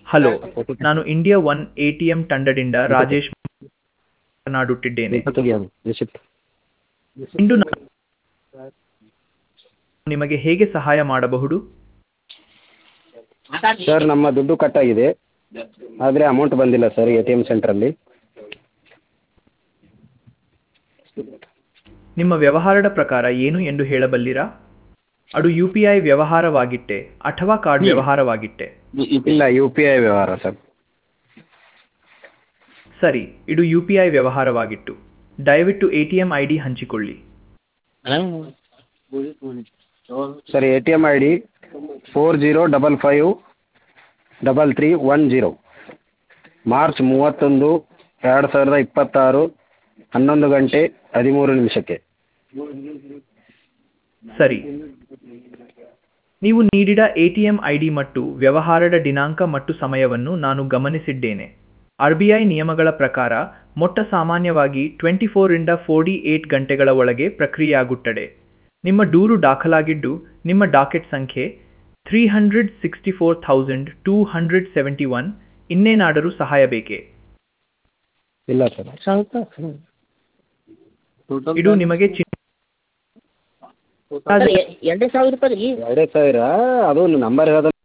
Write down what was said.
hello ನಾನು India One A T M ತಂಡದಿಂದ ರಾಜೇಶ್ ಮಾತನಾಡುತ್ತಿದ್ದೇನೆ ಇಂದು ನಾನು ನಿಮಗೆ ಹೇಗೆ ಸಹಾಯ ಮಾಡಬಹುದು ಸರ್ ನಮ್ಮ ದುಡ್ಡು ಕಟ್ಟಾಗಿದೆ ಆದರೆ ಅಮೌಂಟ್ ಬಂದಿಲ್ಲ ಸರ್ ಎ ಟಿ ಎಮ್ ಸೆಂಟ್ರಲ್ಲಿ ನಿಮ್ಮ ವ್ಯವಹಾರದ ಪ್ರಕಾರ ಏನು ಎಂದು ಹೇಳಬಲ್ಲಿರಾ ಅದು ಯು ಪಿ ಐ ವ್ಯವಹಾರವಾಗಿತ್ತೆ ಅಥವಾ ಕಾರ್ಡ್ ವ್ಯವಹಾರವಾಗಿತ್ತೆ ಇಲ್ಲ ಯು ಪಿ ಐ ವ್ಯವಹಾರ ಸರ್ ಸರಿ ಇದು ಯು ಪಿ ಐ ವ್ಯವಹಾರವಾಗಿತ್ತು ದಯವಿಟ್ಟು A T M I D ಹಂಚಿಕೊಳ್ಳಿ sir A T M I D four zero double five double three one zero March ಮೂವತ್ತೊಂದು ಎರಡು ಸಾವಿರದ ಇಪ್ಪತ್ತಾರು ಹನ್ನೊಂದು ಗಂಟೆ ಹದಿಮೂರು ನಿಮಿಷಕ್ಕೆ ಸರಿ ನೀವು ನೀಡಿದ A T M I D ಮತ್ತು ವ್ಯವಹಾರದ ದಿನಾಂಕ ಮತ್ತು ಸಮಯವನ್ನು ನಾನು ಗಮನಿಸಿದ್ದೇನೆ ಆರ್ ಬಿ ಐ ನಿಯಮಗಳ ಪ್ರಕಾರ ಮೊಟ್ಟ ಸಾಮಾನ್ಯವಾಗಿ ಟ್ವೆಂಟಿ ಫೋರಿಂದ ಫೋರ್ಟಿ ಏಟ್ ಗಂಟೆಗಳ ಒಳಗೆ ಪ್ರಕ್ರಿಯೆಯಾಗುತ್ತದೆ ನಿಮ್ಮ ದೂರು ದಾಖಲಾಗಿದ್ದು ನಿಮ್ಮ ಡಾಕೆಟ್ ಸಂಖ್ಯೆ three hundred sixty four thousand two hundred seventy one ಇನ್ನೇನಾದರೂ ಸಹಾಯ ಬೇಕೇ ಇಲ್ಲ ಸರ್ ಇದು ನಿಮಗೆ ಚಿ ಸರ್ ಎರಡೇ ಸಾವಿರ ರೂಪಾಯಿ ರೀ ಎರಡೇ ಸಾವಿರ ಅದು ನಂಬರ್ ಹೇಳೋದು